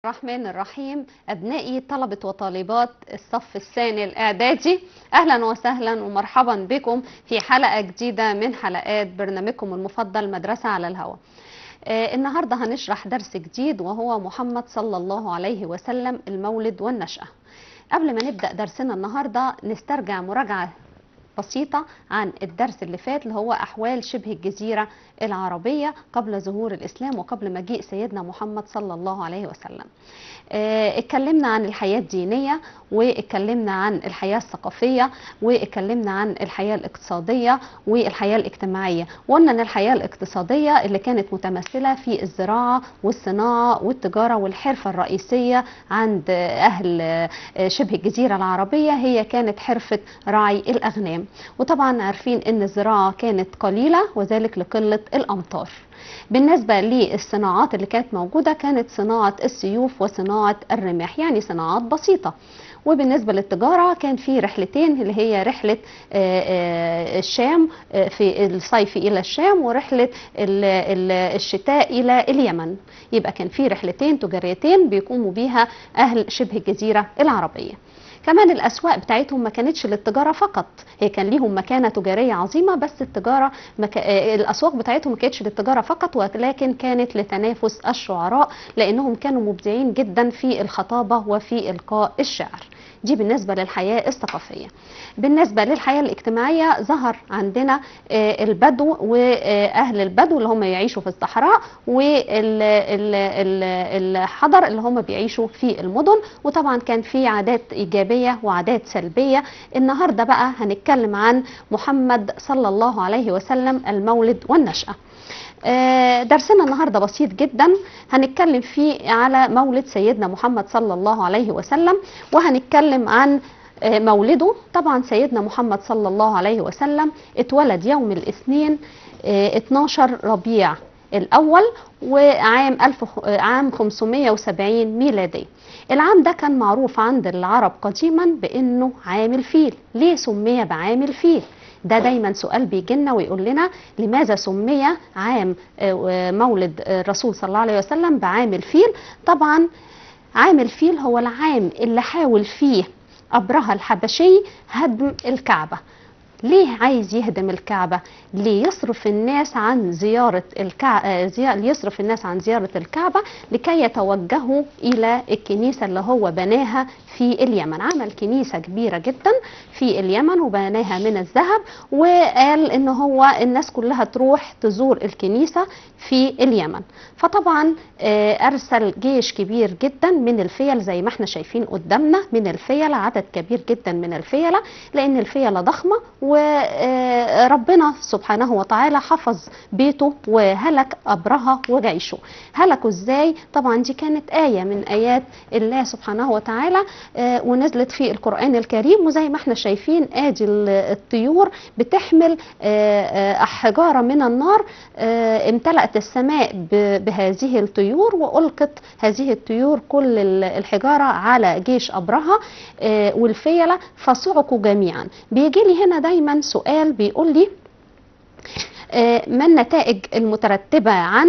الرحمن الرحيم أبنائي طلبة وطالبات الصف الثاني الإعدادي أهلا وسهلا ومرحبا بكم في حلقة جديدة من حلقات برنامجكم المفضل مدرسة على الهواء آه النهاردة هنشرح درس جديد وهو محمد صلى الله عليه وسلم المولد والنشأة قبل ما نبدأ درسنا النهاردة نسترجع مراجعة بسيطة عن الدرس اللي فات اللي هو أحوال شبه الجزيرة العربية قبل ظهور الإسلام وقبل مجيء سيدنا محمد صلى الله عليه وسلم اه اتكلمنا عن الحياة الدينية واتكلمنا عن الحياة الثقافية واتكلمنا عن الحياة الاقتصادية والحياة الاجتماعية وقلنا ان الحياة الاقتصادية اللي كانت متمثلة في الزراعة والصناعة والتجارة والحرفة الرئيسية عند أهل شبه الجزيرة العربية هي كانت حرفة رعي الأغنام وطبعا عارفين ان الزراعة كانت قليلة وذلك لقلة الأمطار بالنسبة للصناعات اللي كانت موجودة كانت صناعة السيوف وصناعة الرماح يعني صناعات بسيطة وبالنسبة للتجارة كان في رحلتين اللي هي رحلة الشام في الصيف إلى الشام ورحلة الشتاء إلى اليمن يبقى كان في رحلتين تجاريتين بيقوموا بيها أهل شبه الجزيرة العربية كمان الاسواق بتاعتهم ما كانتش للتجاره فقط هي كان ليهم مكانه تجاريه عظيمه بس التجاره مك... الاسواق بتاعتهم ما كانتش للتجاره فقط ولكن كانت لتنافس الشعراء لانهم كانوا مبدعين جدا في الخطابه وفي القاء الشعر دي بالنسبة للحياة الثقافية بالنسبة للحياة الاجتماعية ظهر عندنا البدو وأهل البدو اللي هم يعيشوا في الصحراء والحضر اللي هم بيعيشوا في المدن وطبعا كان في عادات إيجابية وعادات سلبية النهاردة بقى هنتكلم عن محمد صلى الله عليه وسلم المولد والنشأة درسنا النهارده بسيط جدا هنتكلم فيه على مولد سيدنا محمد صلى الله عليه وسلم وهنتكلم عن مولده طبعا سيدنا محمد صلى الله عليه وسلم اتولد يوم الاثنين 12 ربيع الاول وعام 1000 عام 570 ميلادي العام ده كان معروف عند العرب قديما بانه عام الفيل ليه سمي بعام الفيل ده دايما سؤال بيجي لنا ويقول لنا لماذا سمي عام مولد الرسول صلى الله عليه وسلم بعام الفيل طبعا عام الفيل هو العام اللي حاول فيه أبرهة الحبشي هدم الكعبة ليه عايز يهدم الكعبة؟ ليه يصرف الناس عن زيارة الكعبة يصرف الناس عن زيارة الكعبة لكي يتوجهوا إلى الكنيسة اللي هو بناها في اليمن عمل كنيسة كبيرة جدا في اليمن وبناها من الذهب وقال إن هو الناس كلها تروح تزور الكنيسة في اليمن فطبعا أرسل جيش كبير جدا من الفيل زي ما احنا شايفين قدامنا من الفيلة عدد كبير جدا من الفيلة لأن الفيلة ضخمة وربنا سبحانه وتعالى حفظ بيته وهلك أبرهة وجيشه هلكوا ازاي طبعا دي كانت آية من آيات الله سبحانه وتعالى ونزلت في القرآن الكريم وزي ما احنا شايفين ادي الطيور بتحمل حجارة من النار امتلأت السماء بهذه الطيور وألقت هذه الطيور كل الحجارة على جيش أبرهة والفيلة فصعقوا جميعا بيجي لي هنا دايما سؤال بيقول لي ما النتائج المترتبة عن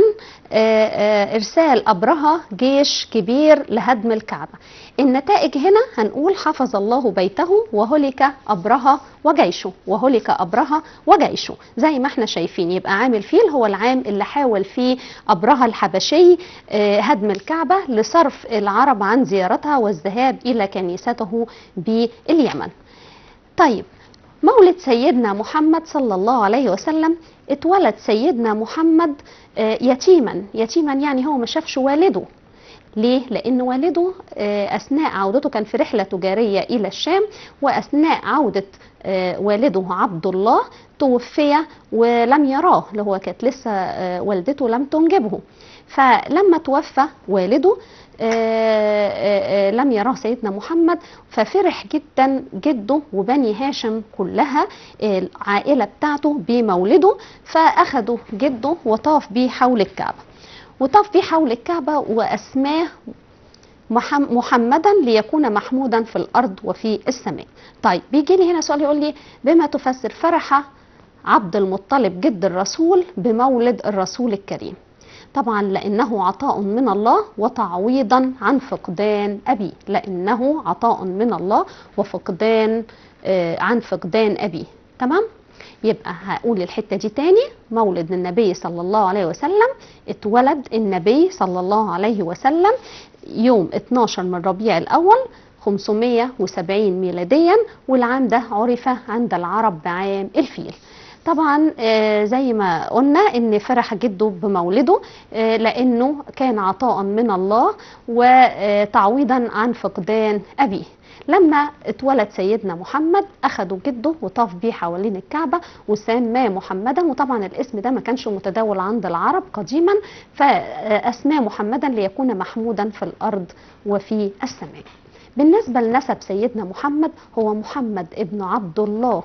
إرسال أبرهة جيش كبير لهدم الكعبة النتائج هنا هنقول حفظ الله بيته وهلك أبرهة وجيشه وهلك أبرهة وجيشه زي ما احنا شايفين يبقى عام الفيل هو العام اللي حاول فيه أبرهة الحبشي هدم الكعبة لصرف العرب عن زيارتها والذهاب إلى كنيسته باليمن طيب مولد سيدنا محمد صلى الله عليه وسلم اتولد سيدنا محمد يتيما يتيما يعني هو ما شافش والده ليه؟ لأن والده أثناء عودته كان في رحلة تجارية إلى الشام وأثناء عودة والده عبد الله توفي ولم يراه اللي هو كانت لسه والدته لم تنجبه فلما توفى والده لم يراه سيدنا محمد ففرح جدا جده وبني هاشم كلها العائلة بتاعته بمولده فأخدوا جده وطاف بيه حول الكعبة وطاف بيه حول الكعبة وأسماه محمدا ليكون محمودا في الأرض وفي السماء طيب بيجي لي هنا سؤال يقول لي بما تفسر فرح عبد المطلب جد الرسول بمولد الرسول الكريم طبعا لأنه عطاء من الله وتعويضا عن فقدان أبيه لأنه عطاء من الله وفقدان آه، عن فقدان أبيه تمام يبقى هقول الحتة دي تاني مولد النبي صلى الله عليه وسلم اتولد النبي صلى الله عليه وسلم يوم 12 من ربيع الأول 570 ميلاديا والعام ده عرف عند العرب بعام الفيل طبعا آه، زي ما قلنا ان فرح جده بمولده آه، لانه كان عطاء من الله وتعويضا عن فقدان ابيه لما اتولد سيدنا محمد اخدوا جده وطاف بيه حوالين الكعبه وسماه محمدا وطبعا الاسم ده ما كانش متداول عند العرب قديما فاسماه محمدا ليكون محمودا في الارض وفي السماء بالنسبه لنسب سيدنا محمد هو محمد ابن عبد الله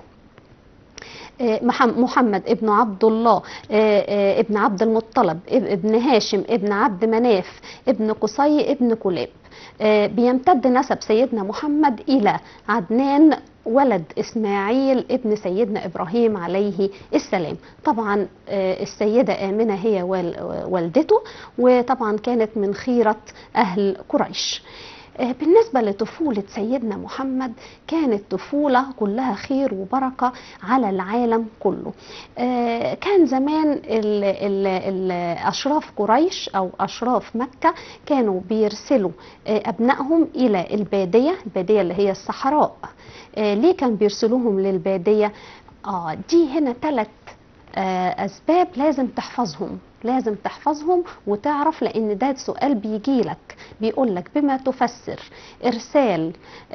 آه، محم- محمد ابن عبد الله آه، آه، ابن عبد المطلب اب- ابن هاشم ابن عبد مناف ابن قصي ابن كلاب آه، بيمتد نسب سيدنا محمد إلى عدنان ولد إسماعيل ابن سيدنا إبراهيم عليه السلام طبعا آه، السيدة آمنة هي وال- والدته وطبعا كانت من خيرة أهل قريش آه، بالنسبة لطفولة سيدنا محمد كانت طفولة كلها خير وبركة على العالم كله آه، كان زمان ال ال ال أشراف قريش أو أشراف مكة كانوا بيرسلوا آه، أبنائهم إلى البادية البادية اللي هي الصحراء آه، ليه كان بيرسلوهم للبادية آه دي هنا ثلاث آه، أسباب لازم تحفظهم لازم تحفظهم وتعرف لأن ده سؤال بيجيلك بيقولك بما تفسر إرسال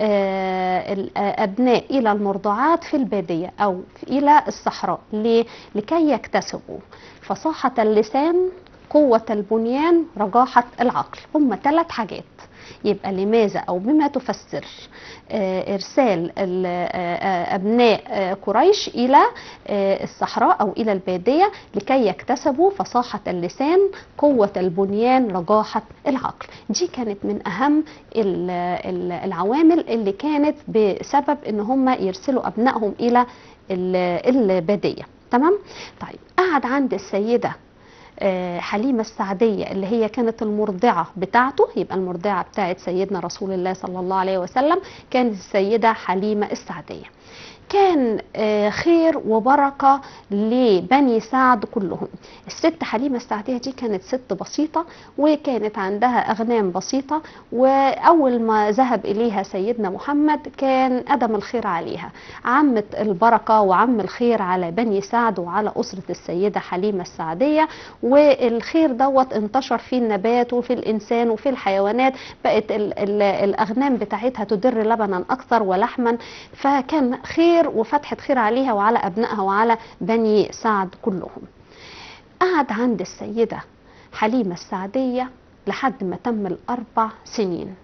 آه، الأبناء إلى المرضعات في البادية أو إلى الصحراء ليه؟ لكي يكتسبوا فصاحة اللسان قوة البنيان رجاحة العقل هم ثلاث حاجات يبقى لماذا أو بما تفسر آه، إرسال ال- آه، آه، أبناء آه، قريش إلى آه، الصحراء أو إلى البادية لكي يكتسبوا فصاحة اللسان قوة البنيان رجاحة العقل دي كانت من أهم ال- ال- العوامل اللي كانت بسبب إن هم يرسلوا أبنائهم إلى ال- البادية تمام طيب قعد عند السيدة آه، حليمة السعدية اللي هي كانت المرضعة بتاعته يبقى المرضعة بتاعت سيدنا رسول الله صلى الله عليه وسلم كانت السيدة حليمة السعدية كان آه، خير وبركة لبني سعد كلهم الست حليمة السعدية دي كانت ست بسيطة وكانت عندها أغنام بسيطة وأول ما ذهب إليها سيدنا محمد كان أدم الخير عليها عمت البركة وعم الخير على بني سعد وعلى أسرة السيدة حليمة السعدية والخير دوت انتشر في النبات وفي الإنسان وفي الحيوانات بقت ال ال الأغنام بتاعتها تدر لبنا أكثر ولحما فكان خير وفتحة خير عليها وعلى أبنائها وعلى بني سعد كلهم قعد عند السيدة حليمة السعدية لحد ما تم الأربع سنين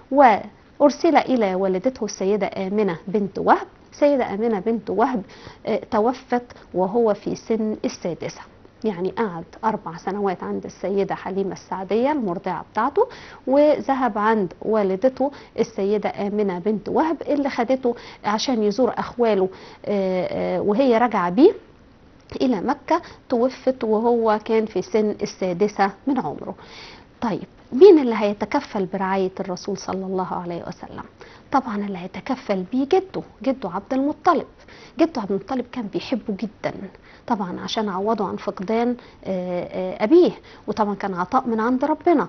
وأرسل إلى والدته السيدة آمنة بنت وهب سيدة آمنة بنت وهب آه، توفت وهو في سن السادسة يعني قعد أربع سنوات عند السيدة حليمة السعدية المرضعة بتاعته وذهب عند والدته السيدة آمنة بنت وهب اللي خدته عشان يزور أخواله آه، آه، وهي راجعة بيه إلى مكة توفت وهو كان في سن السادسة من عمره طيب مين اللي هيتكفل برعاية الرسول صلى الله عليه وسلم طبعا اللي هيتكفل بيه جده جده عبد المطلب جده عبد المطلب كان بيحبه جدا طبعا عشان عوضه عن فقدان آه، آه، أبيه وطبعا كان عطاء من عند ربنا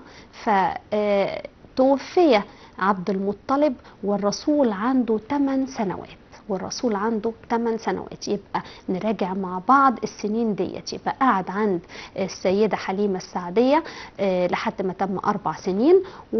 فتوفي عبد المطلب والرسول عنده 8 سنوات والرسول عنده 8 سنوات يبقى نراجع مع بعض السنين ديت يبقى قعد عند السيدة حليمة السعدية آه، لحد ما تم أربع سنين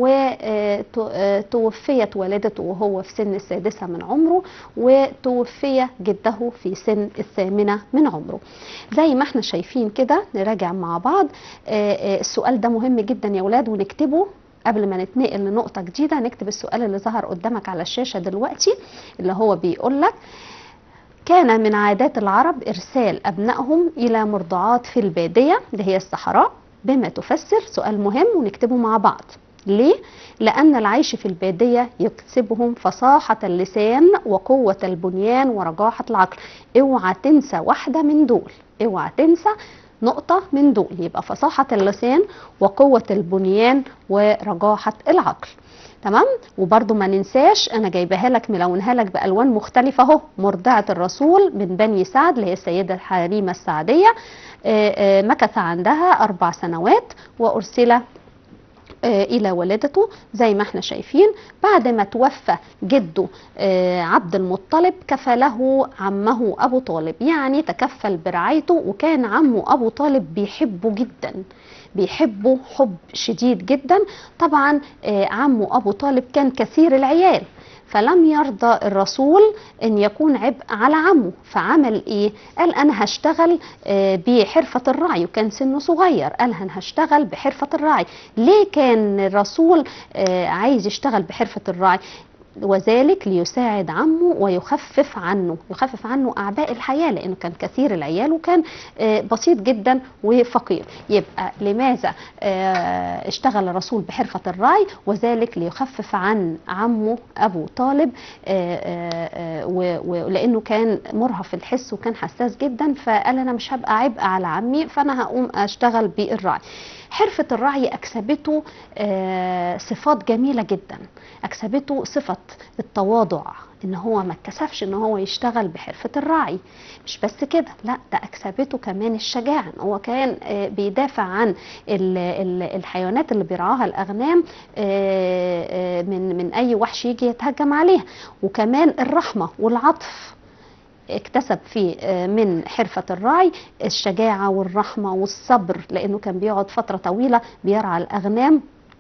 وتوفيت والدته وهو في سن السادسة من عمره وتوفي جده في سن الثامنة من عمره زي ما احنا شايفين كده نراجع مع بعض آه، آه، السؤال ده مهم جدا يا ولاد ونكتبه قبل ما نتنقل لنقطة جديدة نكتب السؤال اللي ظهر قدامك على الشاشة دلوقتي اللي هو بيقول لك كان من عادات العرب إرسال أبنائهم إلى مرضعات في البادية اللي هي الصحراء بما تفسر سؤال مهم ونكتبه مع بعض ليه؟ لأن العيش في البادية يكسبهم فصاحة اللسان وقوة البنيان ورجاحة العقل اوعى تنسى واحدة من دول اوعى تنسى نقطة من دول يبقى فصاحة اللسان وقوة البنيان ورجاحة العقل تمام وبرضو ما ننساش انا جايباها لك ملونها لك بالوان مختلفه اهو مرضعه الرسول من بني سعد اللي هي السيده الحليمه السعديه آه، آه، مكث عندها اربع سنوات وارسل آه، الى والدته زي ما احنا شايفين بعد ما توفى جده آه، عبد المطلب كفله عمه ابو طالب يعني تكفل برعايته وكان عمه ابو طالب بيحبه جدا بيحبه حب شديد جدا طبعا آه، عمه ابو طالب كان كثير العيال فلم يرضى الرسول ان يكون عبء على عمه فعمل ايه قال انا هشتغل آه، بحرفه الرعي وكان سنه صغير قال انا هشتغل بحرفه الرعي ليه كان الرسول آه، عايز يشتغل بحرفه الرعي وذلك ليساعد عمه ويخفف عنه يخفف عنه اعباء الحياه لانه كان كثير العيال وكان آه، بسيط جدا وفقير يبقى لماذا آه، اشتغل الرسول بحرفه الرعي وذلك ليخفف عن عمه ابو طالب آه، آه، آه، و- ولانه كان مرهف الحس وكان حساس جدا فقال انا مش هبقى عبء على عمي فانا هقوم اشتغل بالرعي حرفة الرعي أكسبته آه، صفات جميلة جدا أكسبته صفة التواضع إن هو ما اتكسفش إن هو يشتغل بحرفة الرعي مش بس كده لا ده أكسبته كمان الشجاعة إن هو كان آه، بيدافع عن ال- ال- الحيوانات اللي بيرعاها الأغنام آه، آه، من من أي وحش يجي يتهجم عليها وكمان الرحمة والعطف اكتسب فيه آه، من حرفة الرعي الشجاعة والرحمة والصبر لأنه كان بيقعد فترة طويلة بيرعى الأغنام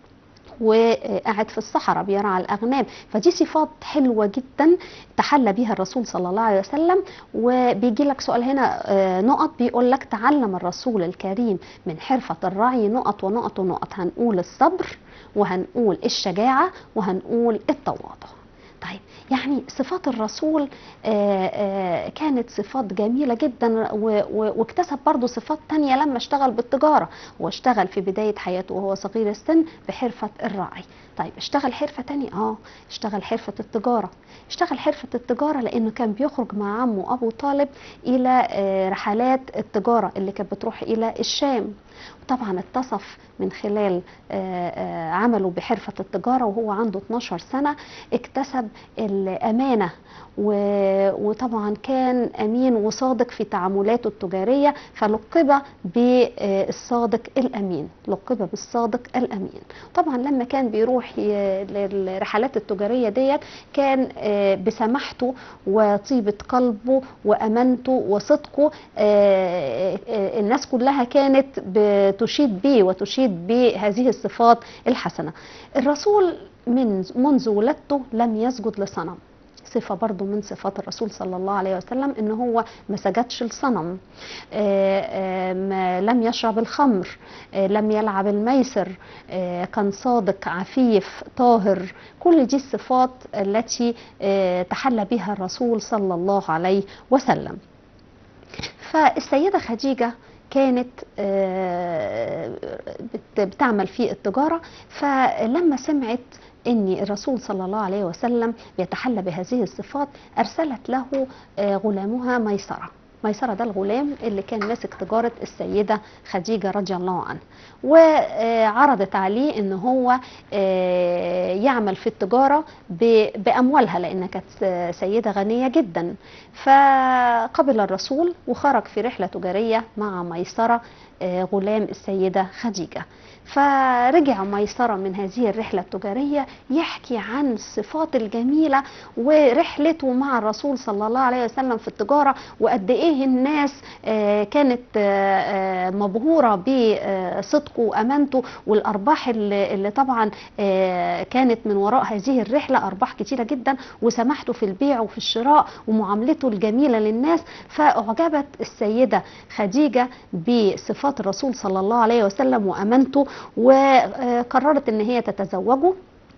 وقاعد في الصحراء بيرعى الأغنام فدي صفات حلوة جدا تحلى بها الرسول صلى الله عليه وسلم وبيجي لك سؤال هنا آه، نقط بيقول لك تعلم الرسول الكريم من حرفة الرعي نقط ونقط ونقط هنقول الصبر وهنقول الشجاعة وهنقول التواضع طيب يعني صفات الرسول آه، آه، كانت صفات جميلة جدا و- و- واكتسب برضه صفات تانية لما اشتغل بالتجارة واشتغل في بداية حياته وهو صغير السن بحرفة الرعي طيب اشتغل حرفة تانية اه اشتغل حرفة التجارة اشتغل حرفة التجارة لأنه كان بيخرج مع عمه أبو طالب إلى آه، رحلات التجارة اللي كانت بتروح إلى الشام وطبعا اتصف من خلال آه، آه، عمله بحرفة التجارة وهو عنده 12 سنة اكتسب الأمانة و- وطبعا كان أمين وصادق في تعاملاته التجارية فلقب بالصادق الأمين لقب بالصادق الأمين طبعا لما كان بيروح ي- للرحلات التجارية ديت كان آه، بسماحته وطيبة قلبه وأمانته وصدقه آه، آه، الناس كلها كانت بتشيد به وتشيد بهذه الصفات الحسنة الرسول من منذ ولادته لم يسجد لصنم صفة برضو من صفات الرسول صلى الله عليه وسلم ان هو ما سجدش لصنم آه، آه، ما لم يشرب الخمر آه، لم يلعب الميسر آه، كان صادق عفيف طاهر كل دي الصفات التي آه، تحلى بها الرسول صلى الله عليه وسلم فالسيدة خديجة كانت آه، بت- بتعمل في التجارة فلما سمعت ان الرسول صلى الله عليه وسلم بيتحلى بهذه الصفات ارسلت له آه، غلامها ميسره ميسرة ده الغلام اللي كان ماسك تجارة السيدة خديجة رضي الله عنها وعرضت عليه ان هو آه، يعمل في التجارة ب- بأموالها لأنها كانت سيدة غنية جدا فقبل الرسول وخرج في رحلة تجارية مع ميسرة آه، غلام السيدة خديجة فرجع ميسرة من هذه الرحلة التجارية يحكي عن الصفات الجميلة ورحلته مع الرسول صلى الله عليه وسلم في التجارة وقد إيه الناس آه، كانت آه، آه، مبهورة بصدقه وأمانته والأرباح اللي اللي طبعا آه، كانت من وراء هذه الرحلة أرباح كتيرة جدا وسماحته في البيع وفي الشراء ومعاملته الجميلة للناس فأعجبت السيدة خديجة بصفات الرسول صلى الله عليه وسلم وأمانته وقررت ان هي تتزوجه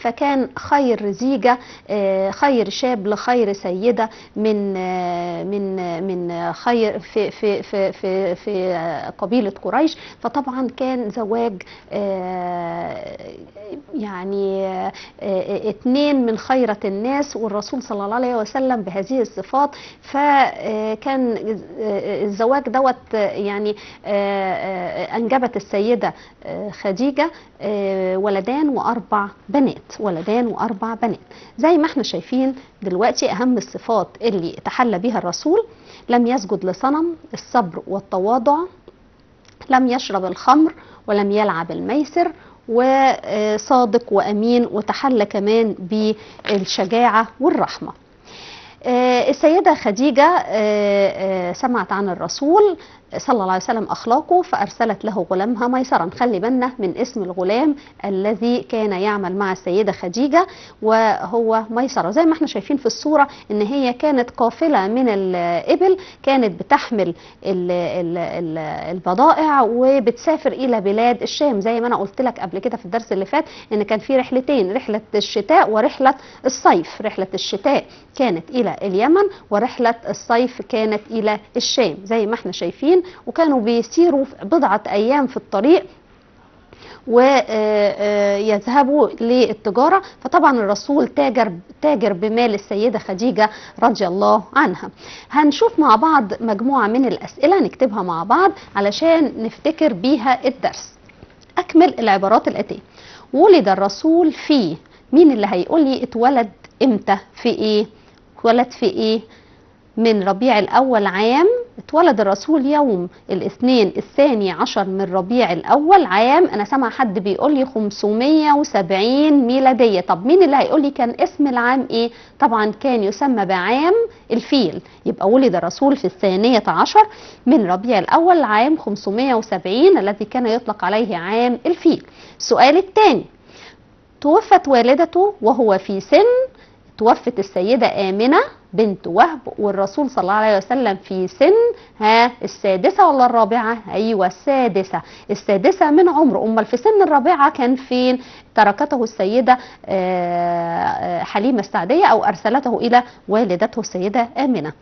فكان خير زيجة آه، خير شاب لخير سيدة من آه، من آه، من خير في في في في, في آه، قبيلة قريش فطبعا كان زواج آه، يعني آه، آه، اتنين من خيرة الناس والرسول صلى الله عليه وسلم بهذه الصفات فكان الزواج دوت آه، يعني آه، آه، أنجبت السيدة آه، خديجة آه، ولدان وأربع بنات ولدان وأربع بنات زي ما احنا شايفين دلوقتي أهم الصفات اللي تحلى بها الرسول لم يسجد لصنم الصبر والتواضع لم يشرب الخمر ولم يلعب الميسر وصادق وأمين وتحلى كمان بالشجاعة والرحمة آه، السيدة خديجة آه، آه، سمعت عن الرسول صلى الله عليه وسلم أخلاقه فأرسلت له غلامها ميسرا خلي بالنا من اسم الغلام الذي كان يعمل مع السيدة خديجة وهو ميسرة زي ما احنا شايفين في الصورة ان هي كانت قافلة من الإبل كانت بتحمل ال- ال- ال- البضائع وبتسافر إلى بلاد الشام زي ما أنا قلت لك قبل كده في الدرس اللي فات ان كان في رحلتين رحلة الشتاء ورحلة الصيف رحلة الشتاء كانت إلى اليمن ورحلة الصيف كانت إلى الشام زي ما احنا شايفين وكانوا بيسيروا بضعة أيام في الطريق ويذهبوا للتجارة فطبعا الرسول تاجر تاجر بمال السيدة خديجة رضي الله عنها هنشوف مع بعض مجموعة من الأسئلة نكتبها مع بعض علشان نفتكر بيها الدرس أكمل العبارات الآتية ولد الرسول في مين اللي هيقول لي اتولد امتى في ايه اتولد في ايه من ربيع الأول عام اتولد الرسول يوم الاثنين الثاني عشر من ربيع الأول عام أنا سامع حد بيقول لي 570 ميلادية طب مين اللي هيقول لي كان اسم العام إيه؟ طبعا كان يسمى بعام الفيل يبقى ولد الرسول في الثانية عشر من ربيع الأول عام 570 الذي كان يطلق عليه عام الفيل السؤال الثاني توفت والدته وهو في سن توفت السيدة آمنة بنت وهب والرسول صلى الله عليه وسلم في سن ها السادسة ولا الرابعة أيوة السادسة السادسة من عمره أمال في سن الرابعة كان فين تركته السيدة آه، آه، حليمة السعدية أو أرسلته إلى والدته السيدة آمنة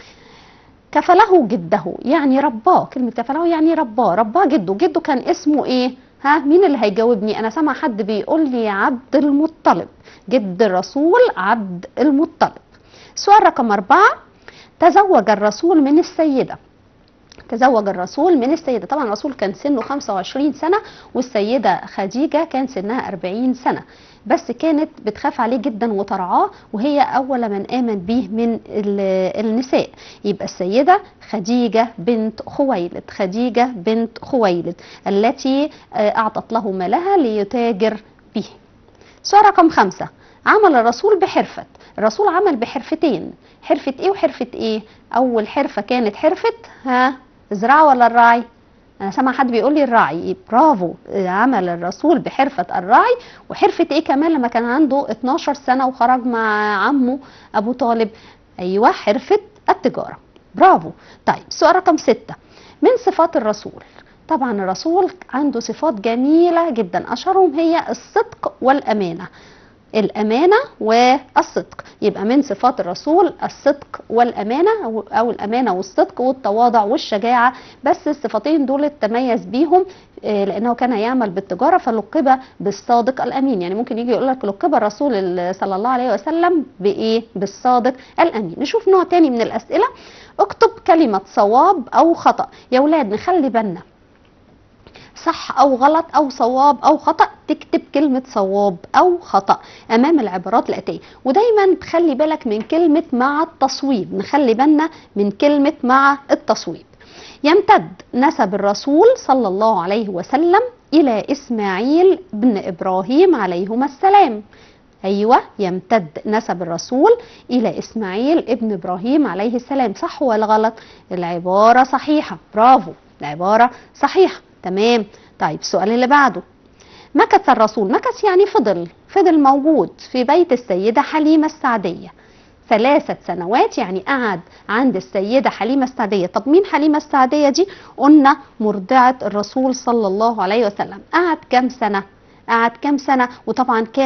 كفله جده يعني رباه كلمة كفله يعني رباه رباه جده جده كان اسمه ايه ها مين اللي هيجاوبني انا سامع حد بيقول لي عبد المطلب جد الرسول عبد المطلب سؤال رقم أربعة تزوج الرسول من السيدة تزوج الرسول من السيدة طبعا الرسول كان سنه 25 سنة والسيدة خديجة كان سنها 40 سنة بس كانت بتخاف عليه جدا وترعاه وهي أول من آمن به من ال- النساء يبقى السيدة خديجة بنت خويلد خديجة بنت خويلد التي آه، أعطت له مالها ليتاجر به سؤال رقم خمسة عمل الرسول بحرفة الرسول عمل بحرفتين حرفة ايه وحرفة ايه اول حرفة كانت حرفة ها الزراعة ولا الراعي انا سامع حد بيقول لي الراعي برافو عمل الرسول بحرفة الراعي وحرفة ايه كمان لما كان عنده 12 سنة وخرج مع عمه ابو طالب ايوه حرفة التجارة برافو طيب سؤال رقم ستة من صفات الرسول طبعا الرسول عنده صفات جميلة جدا أشهرهم هي الصدق والأمانة الأمانة والصدق يبقى من صفات الرسول الصدق والأمانة أو- أو الأمانة والصدق والتواضع والشجاعة بس الصفتين دول تميز بيهم آه، لأنه كان يعمل بالتجارة فلقب بالصادق الأمين يعني ممكن يجي يقول لك لقب الرسول ال- صلى الله عليه وسلم بإيه بالصادق الأمين نشوف نوع تاني من الأسئلة اكتب كلمة صواب أو خطأ يا ولاد نخلي بالنا صح او غلط او صواب او خطا تكتب كلمه صواب او خطا امام العبارات الاتيه ودايما تخلي بالك من كلمه مع التصويب نخلي بالنا من كلمه مع التصويب يمتد نسب الرسول صلى الله عليه وسلم الى اسماعيل بن ابراهيم عليهما السلام ايوه يمتد نسب الرسول الى اسماعيل ابن ابراهيم عليه السلام صح ولا غلط العباره صحيحه برافو العباره صحيحه تمام طيب السؤال اللي بعده مكث الرسول مكث يعني فضل فضل موجود في بيت السيده حليمه السعديه ثلاثة سنوات يعني قعد عند السيدة حليمة السعدية طب مين حليمة السعدية دي قلنا مرضعة الرسول صلى الله عليه وسلم قعد كام سنة قعد كام سنة وطبعا كان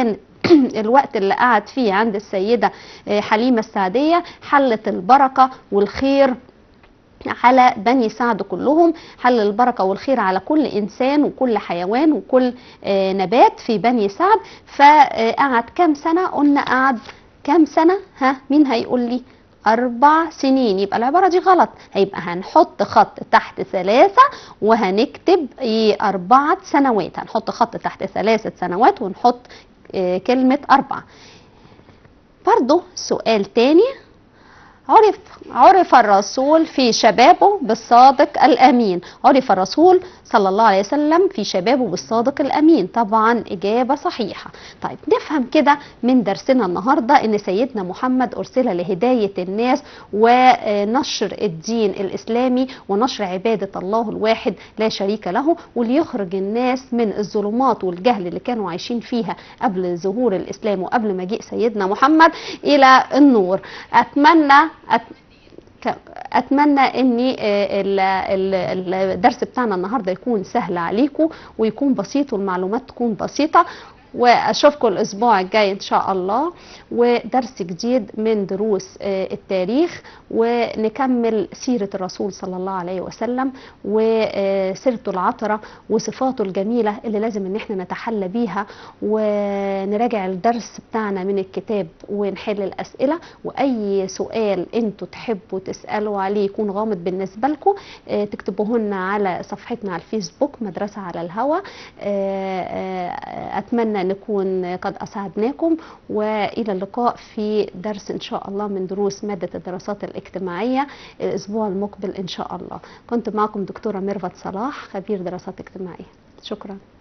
الوقت اللي قعد فيه عند السيدة آه، حليمة السعدية حلت البركة والخير على بني سعد كلهم حل البركة والخير على كل إنسان وكل حيوان وكل آه، نبات في بني سعد فقعد كام سنة قلنا قعد كام سنة ها مين هيقول لي أربع سنين يبقى العبارة دي غلط هيبقى هنحط خط تحت ثلاثة وهنكتب إيه أربعة سنوات هنحط خط تحت ثلاثة سنوات ونحط آه، كلمة أربعة برضو سؤال تاني عرف عرف الرسول في شبابه بالصادق الامين عرف الرسول صلى الله عليه وسلم في شبابه بالصادق الامين طبعا اجابه صحيحه طيب نفهم كده من درسنا النهارده ان سيدنا محمد ارسل لهدايه الناس ونشر الدين الاسلامي ونشر عباده الله الواحد لا شريك له وليخرج الناس من الظلمات والجهل اللي كانوا عايشين فيها قبل ظهور الاسلام وقبل مجيء سيدنا محمد الى النور اتمنى أت... ك- اتمنى ان آه، ال- ال- الدرس بتاعنا النهارده يكون سهل عليكم ويكون بسيط والمعلومات تكون بسيطه واشوفكم الاسبوع الجاي ان شاء الله ودرس جديد من دروس آه، التاريخ ونكمل سيره الرسول صلى الله عليه وسلم وسيرته العطره وصفاته الجميله اللي لازم ان احنا نتحلى بيها ونراجع الدرس بتاعنا من الكتاب ونحل الاسئله واي سؤال انتوا تحبوا تسالوا عليه يكون غامض بالنسبه لكم آه، تكتبوه لنا على صفحتنا على الفيسبوك مدرسه على الهوا آه، آه، اتمنى نكون قد اسعدناكم والى اللقاء في درس ان شاء الله من دروس ماده الدراسات الاجتماعيه الاسبوع المقبل ان شاء الله كنت معكم دكتوره ميرفت صلاح خبير دراسات اجتماعيه شكرا